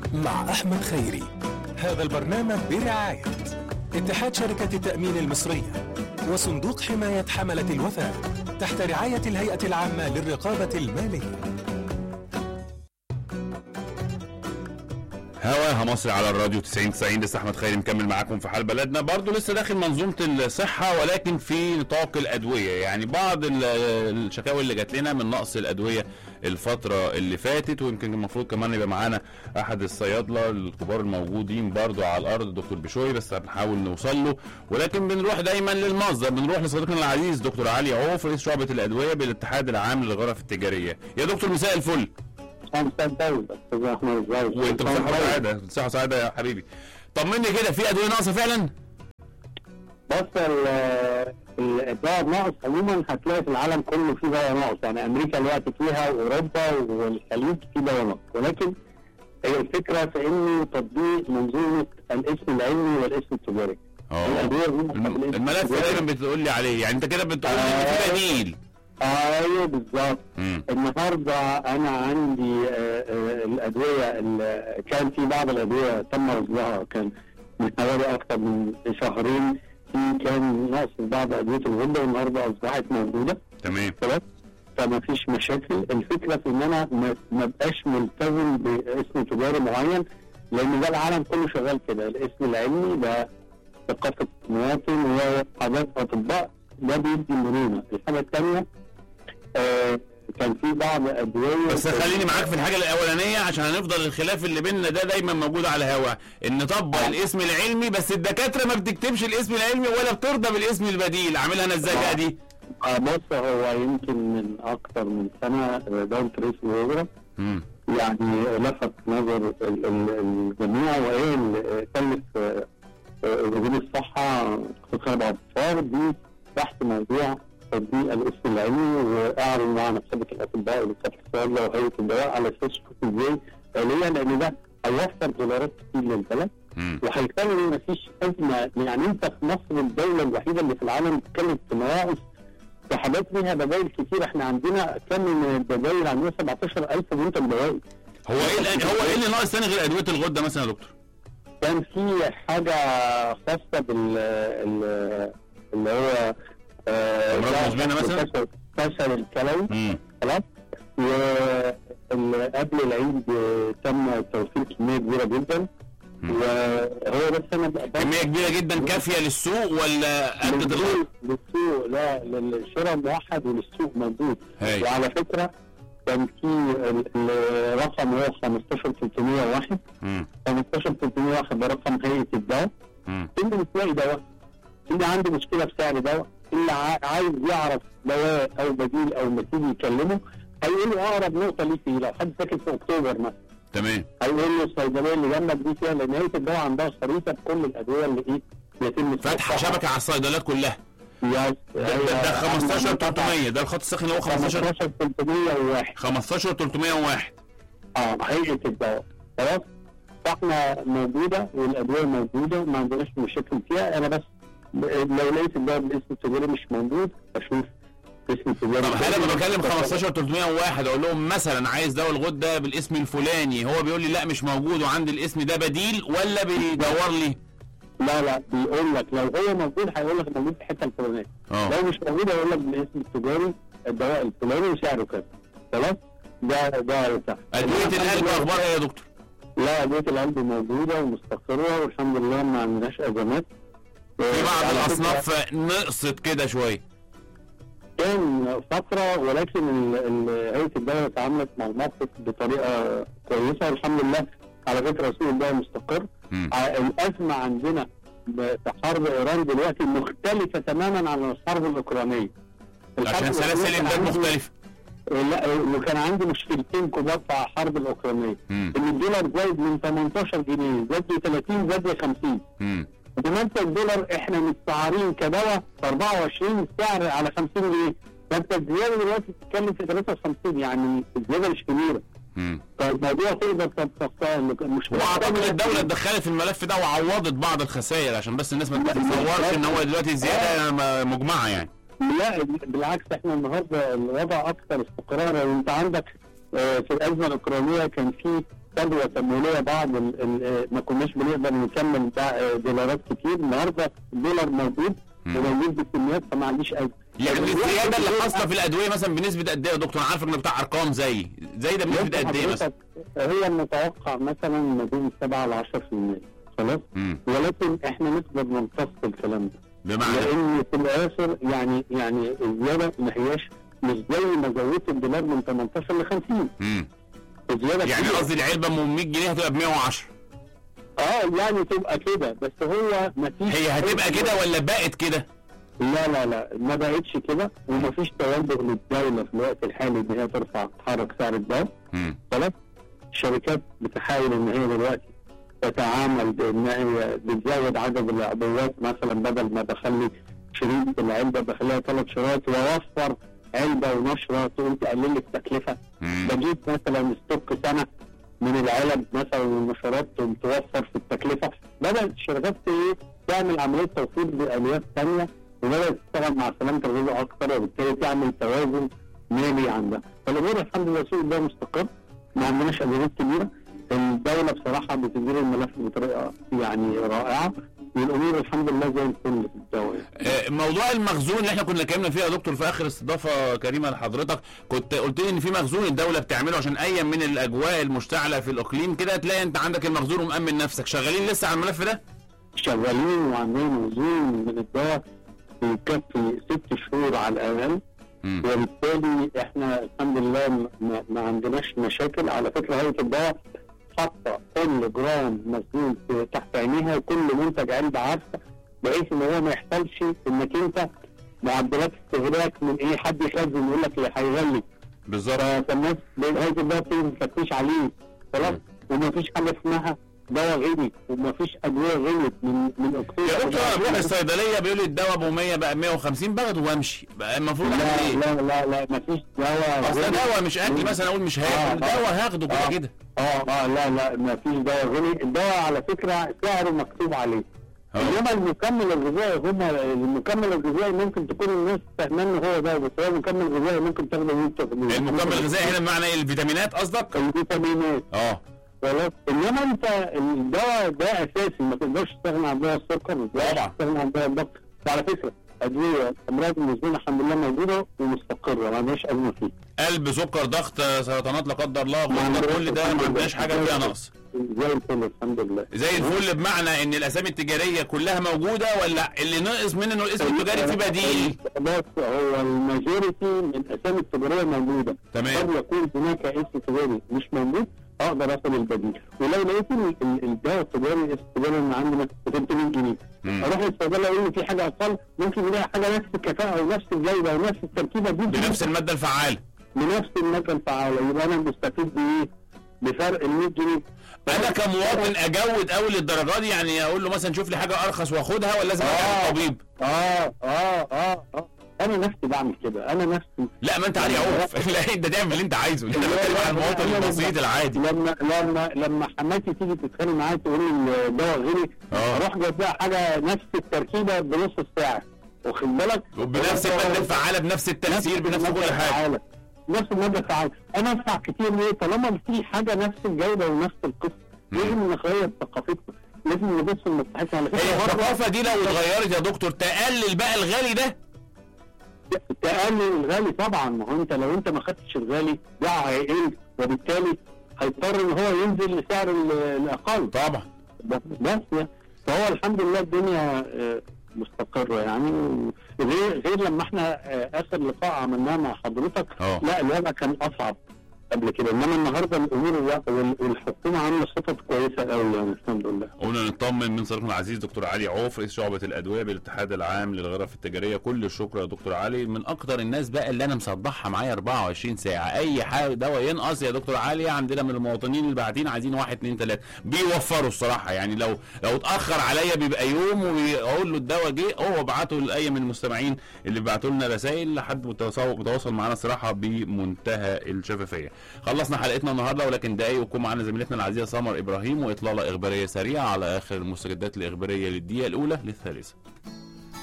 مع أحمد خيري هذا البرنامج برعاية اتحاد شركة التأمين المصرية وصندوق حماية حملة الوفاء تحت رعاية الهيئة العامة للرقابة المالية هواها مصر على الراديو 90 90 لسه احمد خيري مكمل معاكم في حال بلدنا برضو لسه داخل منظومه الصحه ولكن في نطاق الادويه يعني بعض ال- الشكاوي اللي جات لنا من نقص الادويه الفتره اللي فاتت ويمكن المفروض كمان يبقى معانا احد الصيادله الكبار الموجودين برضو على الارض دكتور بشوي بس هنحاول نوصل له ولكن بنروح دايما للمصدر بنروح لصديقنا العزيز دكتور علي عوف رئيس شعبه الادويه بالاتحاد العام للغرف التجاريه يا دكتور مساء الفل خمسة دولة أستاذ أحمد إزاي وانت بصحة وسعادة بصحة وسعادة يا حبيبي طمني كده في ادوية ناقصة فعلا؟ بص ال- ال- الدواء الناقص عموما هتلاقي في العالم كله في دواء ناقص يعني أمريكا دلوقتي فيها وأوروبا والخليج في دواء ناقص ولكن هي الفكرة في إنه تطبيق منظومة الاسم العلمي والاسم التجاري اه الأدوية دي الم- بالاسم الملف التجاري. دايما بتقول لي عليه يعني انت كده بتقول لي ان في بديل ايوه بالظبط مم. النهارده انا عندي آه، آه، الادويه ال- كان في بعض الادويه تم رصدها كان من حوالي اكثر من شهرين في كان نقص في بعض ادويه الغده والنهارده اصبحت موجوده تمام خلاص فما فيش مشاكل الفكره في ان انا ما- ما بقاش ملتزم باسم تجاري معين لان ده العالم كله شغال كده الاسم العلمي ده ثقافه مواطن وحاجات اطباء ده بيدي مرونه الحاجه الثانيه آه كان في بعض ادويه بس خليني معاك في الحاجة الأولانية عشان هنفضل الخلاف اللي بيننا ده دايما موجود على الهوا إن نطبق الاسم العلمي بس الدكاترة ما بتكتبش الاسم العلمي ولا بترضى بالاسم البديل عاملها أنا ازاي بقى دي؟ آه بص هو يمكن من اكثر من سنه آه، دوله رئيس الوزراء مم. يعني لفت نظر ال- ال- الجميع وايه اللي كلف آه، آه، وزير الصحه دكتور خالد عبد الغفار دي تحت موضوع تطبيق الاسم العلمي واعلن مع نقابه الاطباء ونقابه الصيادله وهيئه الدواء على اساس يشوفوا ازاي آلية لان ده هيوفر دولارات كتير للبلد مم. وهيخلي مفيش ازمه يعني انت في مصر الدوله الوحيده اللي في العالم بتتكلم في نواقص في حاجات ليها بدائل كتير احنا عندنا كم من البدائل عندنا 17000 منتج دوائي هو ايه الآن- هو ايه اللي ناقص تاني غير أدوية الغدة مثلا يا دكتور؟ كان في حاجه خاصه بال ال- اللي هو آه، أمراض ده مزمنة مثلا؟ فشل- فشل الكلوي مم. خلاص وقبل العيد آه، تم توفير كميه كبيره جدا مم. وهو بس انا بقى- كمية كبيرة جدا كافية للسوق ولا قد الغرض؟ للسوق للسوق لا للشراء موحد وللسوق موجود هاي وعلى فكره كان في ال- الرقم هو 15301 مم. 15301 ده رقم هيئه الدواء مم. اللي مش لاقي دواء اللي عنده مشكله في سعر دواء اللي ع- عايز يعرف دواء او بديل او ما تيجي يكلمه هيقول له اقرب نقطه ليه فيه لو حد ساكن في اكتوبر مثلا تمام هيقول له الصيدليه اللي جنبك دي فيها لان هيئه الدواء عندها خريطه بكل الادويه اللي ايه بيتم فاتحة استخدامها. شبكة على الصيدليات كلها يس ده, ده, ده 15 300 ده الخط الساخن اللي هو 15 15 301 15 301 اه هيئه الدواء خلاص فاحنا موجوده والادويه موجوده ما عندناش مشاكل فيها انا بس ب- لو لقيت الدواء بالاسم التجاري مش موجود اشوف اسم التجاري طب هل لما بكلم 15 301 اقول لهم مثلا عايز دواء الغده بالاسم الفلاني هو بيقول لي لا مش موجود وعندي الاسم ده بديل ولا بيدور لي؟ لا لا بيقول لك لو هو موجود هيقول لك موجود في الحته الفلانيه اه لو مش موجود هيقول لك بالاسم التجاري الدواء الفلاني وسعره كذا خلاص ده ده يتاح ادويه القلب اخبارها ايه يا دكتور؟ لا ادويه القلب موجوده ومستقره والحمد لله ما عندناش ازمات في بعض على فكرة الاصناف نقصت كده شويه كان فترة ولكن ال- ال- هيئة الدولة تعاملت مع الموقف بطريقة كويسة والحمد لله على فكرة سوق البيع مستقر مم. ع- الأزمة عندنا ب- في حرب إيران دلوقتي مختلفة تماما عن الحرب الأوكرانية الحرب عشان سلاسل الأوكرانية كان الامداد عندي- مختلفه لا وكان عندي مشكلتين كبار في الحرب الأوكرانية مم. إن الدولار زايد من 18 جنيه زاد ل 30 زاد ل 50 مم. بمنتج الدولار احنا مستعارين كدواء ب 24 السعر على 50 جنيه فانت الزياده دلوقتي بتتكلم في 53 يعني الزياده مش كبيره مم. فالموضوع تقدر تتخطاه المشكله واعتقد الدوله اتدخلت في الملف ده وعوضت بعض الخسائر عشان بس الناس ما تتصورش ان هو دلوقتي زياده م- مجمعه يعني لا بالعكس احنا النهارده الوضع اكثر استقرارا انت عندك آه، في الازمه الاوكرانيه كان في فجوه تمويليه بعض ال ال ما كناش بنقدر نكمل ده- دولارات كتير النهارده الدولار موجود مم. وموجود بكميات فما عنديش أزمة يعني لكن الزياده اللي الوقت حاصله في الادويه مثلا بنسبه قد ايه يا دكتور انا عارف انك بتاع ارقام زي زي ده بنسبه قد ايه مثلا حضرتك هي المتوقع مثلا ما بين 7 ل 10% خلاص امم ولكن احنا نقدر نمتص الكلام ده بمعنى لان في الاخر يعني يعني الزياده ما هياش مش زي ما زودت الدولار من 18 ل 50 امم الزياده يعني كبيرة. قصدي العلبه من 100 جنيه هتبقى ب 110 اه يعني تبقى كده بس هو ما فيش هي هتبقى كده ولا بقت كده لا لا لا ما بقتش كده وما فيش توجه للدوله في الوقت الحالي ان هي ترفع تحرك سعر الدواء امم خلاص الشركات بتحاول ان هي دلوقتي تتعامل بان هي بتزود عدد العبوات مثلا بدل ما بخلي شريط العلبه بخليها ثلاث شرايط واوفر علبه ونشره تقوم تقلل لي التكلفه بجيب مثلا ستوك سنه من العلب مثلا والنشرات تقوم توفر في التكلفه بدات الشركات ايه تعمل عمليه توفير باليات ثانيه وبدات تشتغل مع سلامه الغذاء اكثر وبالتالي تعمل توازن مالي عندها فالامور الحمد لله سوق ده مستقر ما عندناش ازمات كبيره الدوله بصراحه بتدير الملف بطريقه يعني رائعه والامور الحمد لله زي الفل في الدواء يعني. آه، موضوع المخزون اللي احنا كنا اتكلمنا فيه يا دكتور في اخر استضافه كريمه لحضرتك كنت قلت لي ان في مخزون الدوله بتعمله عشان اي من الاجواء المشتعله في الاقليم كده تلاقي انت عندك المخزون ومأمن نفسك شغالين لسه على الملف ده شغالين وعندنا مخزون من الدواء يكفي ست شهور على الاقل مم. وبالتالي احنا الحمد لله ما- ما, ما عندناش مشاكل على فكره هيئه الدواء حاطه كل جرام مخزون في- تحت عينيها وكل منتج علبه عارفه بحيث ان هو ما يحصلش انك انت معدلات استهلاك من ايه حد يخزن يقول لك إيه هيغلي بالظبط فالناس هيئه الدواء بتيجي ما تفتش عليه خلاص وما فيش حاجه اسمها دواء غلي وما فيش ادويه غلت من من اكتوبر يا دكتور انا بروح الصيدليه بيقول لي الدواء ابو 100 بقى 150 باخده وامشي بقى المفروض اعمل لا ايه؟ لا لا لا ما فيش دواء اصل غلي. دواء مش اكل مثلا اقول مش هاكل آه، آه. دواء هاخده كده آه. كده اه اه لا لا ما فيش دواء غلي الدواء على فكره سعره مكتوب عليه آه. انما المكمل الغذائي هم المكمل الغذائي ممكن تكون الناس فاهمه ان هو ده بس هو المكمل الغذائي ممكن تاخده وانت المكمل الغذائي هنا بمعنى ايه الفيتامينات قصدك؟ الفيتامينات اه خلاص انما انت الدواء ده اساسي ما تقدرش تستغنى عن دواء السكر ما تقدرش طبعا. تستغنى عن دواء الضغط وعلى فكره ادويه امراض مزمنه الحمد لله موجوده ومستقره ما عندناش ازمه فيه قلب سكر ضغط سرطانات لا قدر الله ما غدة عندناش- كل ده ما عندناش حاجه فيها نقص زي الفل الحمد لله زي الفل بمعنى ان الاسامي التجاريه كلها موجوده ولا اللي ناقص منه انه الاسم التجاري فيه بديل بس هو الماجوريتي من الاسامي التجاريه موجوده تمام. قد يكون هناك اسم تجاري مش موجود اقدر اخد البديل ولو لقيت ال- ال- الدواء التجاري الاسم التجاري اللي عندي مثلا ب 300 جنيه مم. اروح للصيدله اقول له في حاجه اقل ممكن يلاقي حاجه نفس الكفاءه ونفس الجوده ونفس التركيبه دي بنفس الماده الفعاله بنفس الماده الفعاله يبقى انا مستفيد بايه؟ بفرق ال 100 جنيه انا كمواطن اجود قوي للدرجه دي يعني اقول له مثلا شوف لي حاجه ارخص واخدها ولا لازم ارجع آه. للطبيب اه اه اه اه انا نفسي بعمل كده انا نفسي لا ما انت علي عوف لا انت تعمل اللي انت عايزه انت بتتكلم عن المواطن أنا البسيط لما- العادي لما لما لما حماتي تيجي تتخانق معايا تقول لي الدواء غلي آه. اروح جايب لها حاجه نفس التركيبه بنص الساعه واخد بالك وبنفس الماده الفعاله بنفس التاثير بنفس المادة كل حاجه الفعالة. نفس الماده الفعاله انا ادفع كتير ليه طالما في حاجه نفس الجوده ونفس القصه لازم نغير ثقافتنا لازم نبص لمصلحتنا على هي فكره برضه الثقافه دي لو اتغيرت يا دكتور تقلل بقى الغالي ده تقلل الغالي طبعا ما هو انت لو انت ما خدتش الغالي ده هيقل وبالتالي هيضطر ان هو ينزل لسعر ال- الاقل طبعا بس بس يعني. فهو الحمد لله الدنيا آه، مستقره يعني غير غير لما احنا آه، اخر لقاء عملناه مع حضرتك اه. لا الوضع كان اصعب قبل كده انما النهارده الامور الوضع وال- والحكومه عامله خطط كويسه قوي يعني الحمد لله قلنا نطمن من صديقنا العزيز دكتور علي عوف رئيس شعبة الأدوية بالاتحاد العام للغرف التجارية كل الشكر يا دكتور علي من أكتر الناس بقى اللي أنا مصدحها معايا 24 ساعة أي حاجة دواء ينقص يا دكتور علي عندنا من المواطنين اللي باعتين عايزين واحد اتنين تلاتة بيوفروا الصراحة يعني لو لو اتأخر عليا بيبقى يوم وأقول له الدواء جه هو ابعته لأي من المستمعين اللي بيبعتوا لنا رسائل لحد متواصل متواصل معانا صراحة بمنتهى الشفافية خلصنا حلقتنا النهارده ولكن دقايق ويكون معانا زميلتنا العزيزة سمر إبراهيم وإطلالة إخبارية سريعة على آخر المستجدات الإخبارية للدقيقة الأولى للثالثة